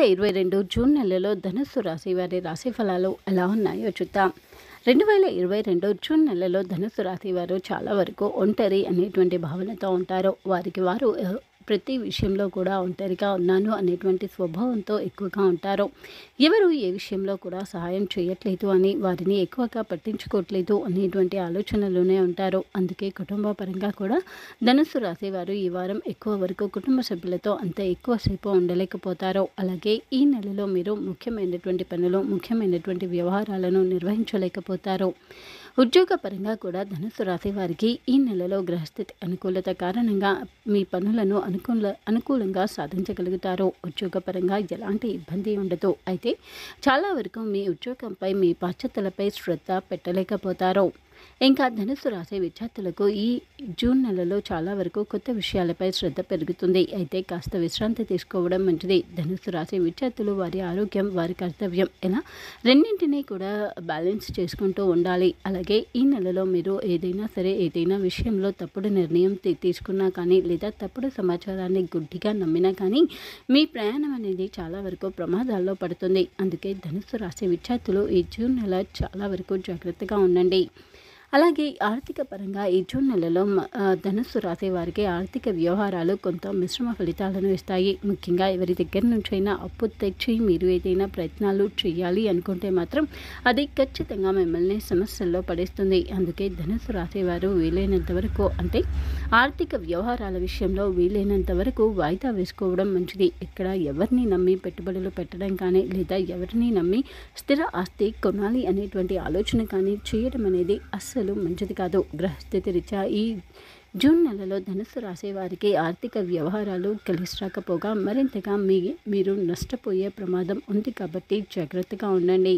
వేల ఇరవై రెండు జూన్ నెలలో ధనుస్సు రాశి వారి రాశి ఫలాలు ఎలా ఉన్నాయో చూద్దాం రెండు వేల ఇరవై రెండు జూన్ నెలలో ధనుస్సు రాశి వారు చాలా వరకు ఒంటరి అనేటువంటి భావనతో ఉంటారు వారికి వారు ఆ, ప్రతి విషయంలో కూడా ఒంటరిగా ఉన్నాను అనేటువంటి స్వభావంతో ఎక్కువగా ఉంటారు ఎవరు ఏ విషయంలో కూడా సహాయం చేయట్లేదు అని వారిని ఎక్కువగా పట్టించుకోవట్లేదు అనేటువంటి ఆలోచనలోనే ఉంటారు అందుకే కుటుంబ పరంగా కూడా ధనుస్సు రాశి వారు ఈ వారం ఎక్కువ వరకు కుటుంబ సభ్యులతో అంత ఎక్కువసేపు ఉండలేకపోతారు అలాగే ఈ నెలలో మీరు ముఖ్యమైనటువంటి పనులు ముఖ్యమైనటువంటి వ్యవహారాలను నిర్వహించలేకపోతారు ఉద్యోగపరంగా కూడా ధనుసు రాశి వారికి ఈ నెలలో గ్రహస్థితి అనుకూలత కారణంగా మీ పనులను అనుకూల అనుకూలంగా సాధించగలుగుతారు ఉద్యోగపరంగా ఎలాంటి ఇబ్బంది ఉండదు అయితే చాలా వరకు మీ ఉద్యోగంపై మీ బాధ్యతలపై శ్రద్ధ పెట్టలేకపోతారు ఇంకా ధనుసు రాశి విద్యార్థులకు ఈ జూన్ నెలలో చాలా వరకు కొత్త విషయాలపై శ్రద్ధ పెరుగుతుంది అయితే కాస్త విశ్రాంతి తీసుకోవడం మంచిది ధనుసు రాశి విద్యార్థులు వారి ఆరోగ్యం వారి కర్తవ్యం ఇలా రెండింటినీ కూడా బ్యాలెన్స్ చేసుకుంటూ ఉండాలి అలాగే ఈ నెలలో మీరు ఏదైనా సరే ఏదైనా విషయంలో తప్పుడు నిర్ణయం తీ- తీసుకున్నా కానీ లేదా తప్పుడు సమాచారాన్ని గుడ్డిగా నమ్మినా కానీ మీ ప్రయాణం అనేది చాలా వరకు ప్రమాదాల్లో పడుతుంది అందుకే ధనుసు రాశి విద్యార్థులు ఈ జూన్ నెల చాలా వరకు జాగ్రత్తగా ఉండండి అలాగే ఆర్థిక పరంగా ఈ జూన్ నెలలో మ- ఆ, ధనుస్సు రాసే వారికి ఆర్థిక వ్యవహారాలు కొంత మిశ్రమ ఫలితాలను ఇస్తాయి ముఖ్యంగా ఎవరి దగ్గర నుంచైనా అప్పు తెచ్చి మీరు ఏదైనా ప్రయత్నాలు చేయాలి అనుకుంటే మాత్రం అది ఖచ్చితంగా మిమ్మల్ని సమస్యల్లో పడేస్తుంది అందుకే ధనుస్సు రాసేవారు వీలైనంత వరకు అంటే ఆర్థిక వ్యవహారాల విషయంలో వీలైనంత వరకు వాయిదా వేసుకోవడం మంచిది ఇక్కడ ఎవరిని నమ్మి పెట్టుబడులు పెట్టడం కానీ లేదా ఎవరిని నమ్మి స్థిర ఆస్తి కొనాలి అనేటువంటి ఆలోచన కానీ చేయడం అనేది అస్సలు మంచిది కాదు గ్రహస్థితి రీత్యా ఈ జూన్ నెలలో ధనుసు రాసే వారికి ఆర్థిక వ్యవహారాలు కలిసి రాకపోగా మరింతగా మీ మీరు నష్టపోయే ప్రమాదం ఉంది కాబట్టి జాగ్రత్తగా ఉండండి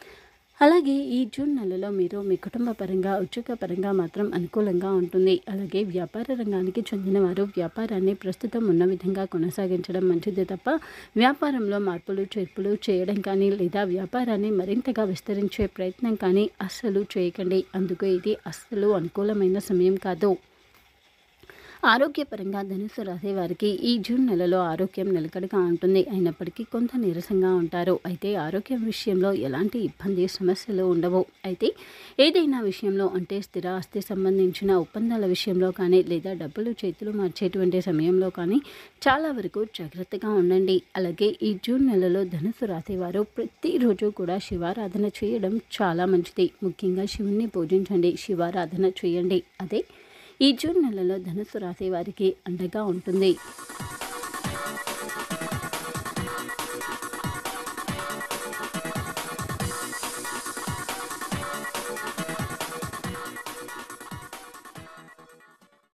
అలాగే ఈ జూన్ నెలలో మీరు మీ కుటుంబ పరంగా ఉద్యోగ పరంగా మాత్రం అనుకూలంగా ఉంటుంది అలాగే వ్యాపార రంగానికి చెందిన వారు వ్యాపారాన్ని ప్రస్తుతం ఉన్న విధంగా కొనసాగించడం మంచిది తప్ప వ్యాపారంలో మార్పులు చేర్పులు చేయడం కానీ లేదా వ్యాపారాన్ని మరింతగా విస్తరించే ప్రయత్నం కానీ అస్సలు చేయకండి అందుకు ఇది అస్సలు అనుకూలమైన సమయం కాదు ఆరోగ్యపరంగా ధనుసు రాశి వారికి ఈ జూన్ నెలలో ఆరోగ్యం నిలకడగా ఉంటుంది అయినప్పటికీ కొంత నీరసంగా ఉంటారు అయితే ఆరోగ్యం విషయంలో ఎలాంటి ఇబ్బంది సమస్యలు ఉండవు అయితే ఏదైనా విషయంలో అంటే స్థిర ఆస్తి సంబంధించిన ఒప్పందాల విషయంలో కానీ లేదా డబ్బులు చేతులు మార్చేటువంటి సమయంలో కానీ చాలా వరకు జాగ్రత్తగా ఉండండి అలాగే ఈ జూన్ నెలలో ధనుసు రాశి వారు ప్రతిరోజు కూడా శివారాధన చేయడం చాలా మంచిది ముఖ్యంగా శివుణ్ణి పూజించండి శివారాధన చేయండి అదే ఈ జూన్ నెలలో ధనుసు రాశి వారికి అండగా ఉంటుంది